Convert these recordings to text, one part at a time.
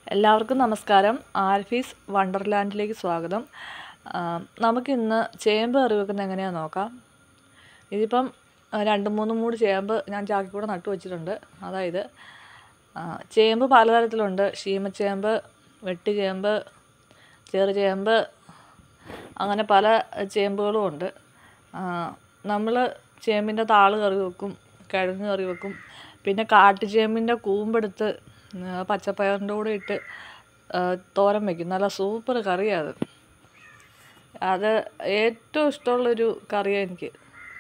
എല്ലാവർക്കും നമസ്കാരം ആൽഫീസ് വണ്ടർലാൻഡിലേക്ക് സ്വാഗതം ആ, നമുക്കിന്ന് ചേമ്പ് കറി വെക്കുന്നത് എങ്ങനെയാണെന്ന് നോക്കാം ഇതിപ്പം ആ, രണ്ട് മൂന്ന് മൂട് ചേമ്പ് ഞാൻ ചാക്കി കൂടെ നട്ടു വെച്ചിട്ടുണ്ട് അതായത് ആ, ചേമ്പ് പലതരത്തിലുണ്ട് ശീമച്ചേമ്പ് വെട്ടുചേമ്പ് ചെറുചേമ്പ് അങ്ങനെ പല ചേമ്പുകളും ഉണ്ട് നമ്മൾ ചേമ്പിൻ്റെ താള് കറി വെക്കും കിഴങ്ങ് കറി വെക്കും പിന്നെ കാട്ടുചേമ്പിൻ്റെ കൂമ്പെടുത്ത് ആ, പച്ചപ്പയറിൻ്റെ കൂടെ ഇട്ട് ആ, തോരൻ വെക്കും നല്ല സൂപ്പർ കറിയാണ് അത് അത് ഏറ്റവും ഇഷ്ടമുള്ളൊരു കറിയാണ് എനിക്ക്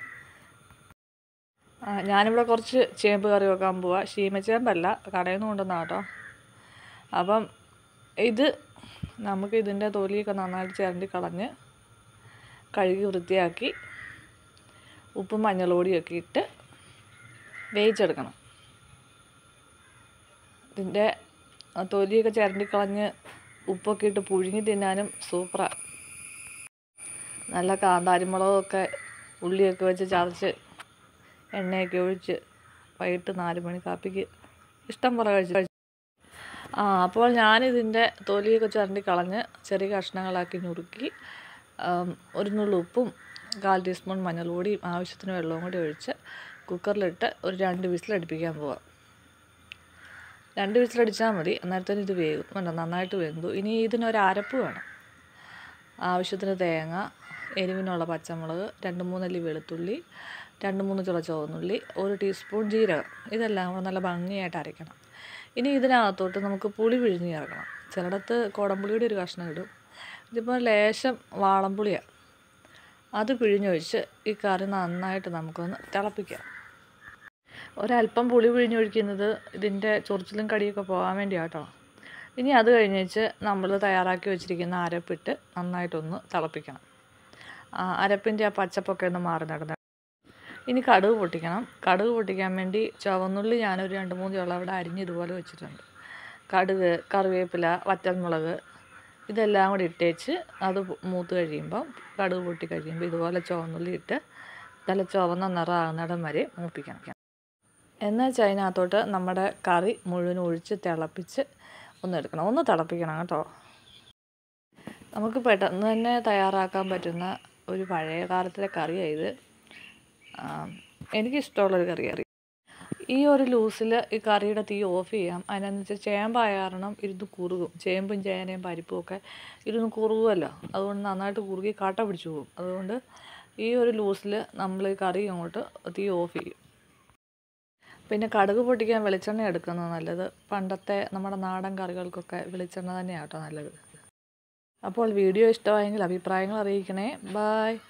ആ, ഞാനിവിടെ കുറച്ച് ചേമ്പ് കറി വെക്കാൻ പോവാ ശീമച്ചേമ്പല്ല കടയിൽ നിന്ന് കൊണ്ടുവന്ന കേട്ടോ അപ്പം ഇത് നമുക്ക് ഇതിൻ്റെ തൊലിയൊക്കെ നന്നായിട്ട് ചിരണ്ടി കളഞ്ഞ് കഴുകി വൃത്തിയാക്കി ഉപ്പും മഞ്ഞൾപ്പൊടിയൊക്കെ ഇട്ട് വേവിച്ചെടുക്കണം ഇതിൻ്റെ ആ തൊലിയൊക്കെ ചിരണ്ടി കളഞ്ഞ് ഉപ്പൊക്കെ ഇട്ട് പുഴുങ്ങി തിന്നാനും സൂപ്പറാണ് നല്ല കാന്താരിമുളകൊക്കെ ഉള്ളിയൊക്കെ വെച്ച് ചതച്ച് എണ്ണയൊക്കെ ഒഴിച്ച് വൈകിട്ട് നാല് മണി കാപ്പിക്ക് ഇഷ്ടം പോലെ കഴിച്ച് കഴിച്ച് ആ അപ്പോൾ ഞാനിതിൻ്റെ തൊലിയൊക്കെ ചുരണ്ടി കളഞ്ഞ് ചെറിയ കഷ്ണങ്ങളാക്കി നുറുക്കി ആം, ഒരു നുള്ളു ഉപ്പും കാൽ ടീസ്പൂൺ മഞ്ഞൾപ്പൊടിയും ആവശ്യത്തിന് വെള്ളവും കൂടി ഒഴിച്ച് കുക്കറിലിട്ട് ഒരു രണ്ട് വിസിലടുപ്പിക്കാൻ പോവാം രണ്ട് വിസിലടിച്ചാൽ മതി അന്നേരത്തേന് ഇത് വേകും വേണ്ട നന്നായിട്ട് വെന്തു ഇനി ഇതിനൊരു അരപ്പ് വേണം ആവശ്യത്തിന് തേങ്ങ എരിവിനുള്ള പച്ചമുളക് രണ്ട് മൂന്നല്ലി വെളുത്തുള്ളി രണ്ട് മൂന്ന് ചുള ചുവന്നുള്ളി ഒരു ടീസ്പൂൺ ജീരകം ഇതെല്ലാം കൂടെ നല്ല ഭംഗിയായിട്ട് അരയ്ക്കണം ഇനി ഇതിനകത്തോട്ട് നമുക്ക് പുളി പിഴിഞ്ഞ് ചേർക്കണം ചിലയിടത്ത് കുടംപുളിയുടെ ഒരു കഷ്ണം ഇടും ഇതിപ്പോൾ ലേശം വാളംപുളിയാണ് അത് പിഴിഞ്ഞൊഴിച്ച് ഈ കറി നന്നായിട്ട് നമുക്കൊന്ന് തിളപ്പിക്കാം ഒരല്പം പുളി പിഴിഞ്ഞൊഴിക്കുന്നത് ഇതിൻ്റെ ചൊറിച്ചിലും കടിയൊക്കെ പോകാൻ വേണ്ടിയാട്ടോ ഇനി അത് കഴിഞ്ഞേച്ച് നമ്മൾ തയ്യാറാക്കി വെച്ചിരിക്കുന്ന അരപ്പിട്ട് നന്നായിട്ടൊന്ന് തിളപ്പിക്കണം ആ അരപ്പിൻ്റെ ആ പച്ചപ്പൊക്കെ ഒന്ന് മാറി നടന്ന ഇനി കടുക് പൊട്ടിക്കണം കടുക് പൊട്ടിക്കാൻ വേണ്ടി ചുവന്നുള്ളി ഞാനൊരു രണ്ട് മൂന്ന് ചുവള അവിടെ അരിഞ്ഞ് ഇതുപോലെ വെച്ചിട്ടുണ്ട് കടുക് കറിവേപ്പില വറ്റൽമുളക് ഇതെല്ലാം കൂടി ഇട്ടേച്ച് അത് മൂത്ത് കഴിയുമ്പം കടുക് പൊട്ടി കഴിയുമ്പോൾ ഇതുപോലെ ചുവന്നുള്ളി ഇട്ട് നല്ല ചുവന്ന നിറമാകുന്നിടം വരെ മൂപ്പിക്കണം എന്ന് വെച്ചാൽ അതിനകത്തോട്ട് നമ്മുടെ കറി മുഴുവൻ ഒഴിച്ച് തിളപ്പിച്ച് ഒന്ന് എടുക്കണം ഒന്ന് തിളപ്പിക്കണം കേട്ടോ നമുക്ക് പെട്ടെന്ന് തന്നെ തയ്യാറാക്കാൻ പറ്റുന്ന ഒരു പഴയ കാലത്തിലെ കറിയാണ് ഇത് ആ, എനിക്കിഷ്ടമുള്ളൊരു കറിയാണ് ഈ ഒരു ലൂസിൽ ഈ കറിയുടെ തീ ഓഫ് ചെയ്യാം അതിനെന്ന് വെച്ചാൽ ചേമ്പായ കാരണം ഇരുന്ന് കുറുകും ചേമ്പും ചേനയും പരിപ്പും ഒക്കെ ഇരുന്ന് കുറുകുമല്ലോ അതുകൊണ്ട് നന്നായിട്ട് കുറുകി കട്ട പിടിച്ചു പോകും അതുകൊണ്ട് ഈ ഒരു ലൂസിൽ നമ്മൾ ഈ കറി അങ്ങോട്ട് തീ ഓഫ് ചെയ്യും പിന്നെ കടുക് പൊട്ടിക്കാൻ വെളിച്ചെണ്ണ എടുക്കുന്നത് നല്ലത് പണ്ടത്തെ നമ്മുടെ നാടൻ കറികൾക്കൊക്കെ വെളിച്ചെണ്ണ തന്നെയാണ് കേട്ടോ നല്ലത് അപ്പോൾ വീഡിയോ ഇഷ്ടമായെങ്കിൽ അഭിപ്രായങ്ങൾ അറിയിക്കണേ ബായ്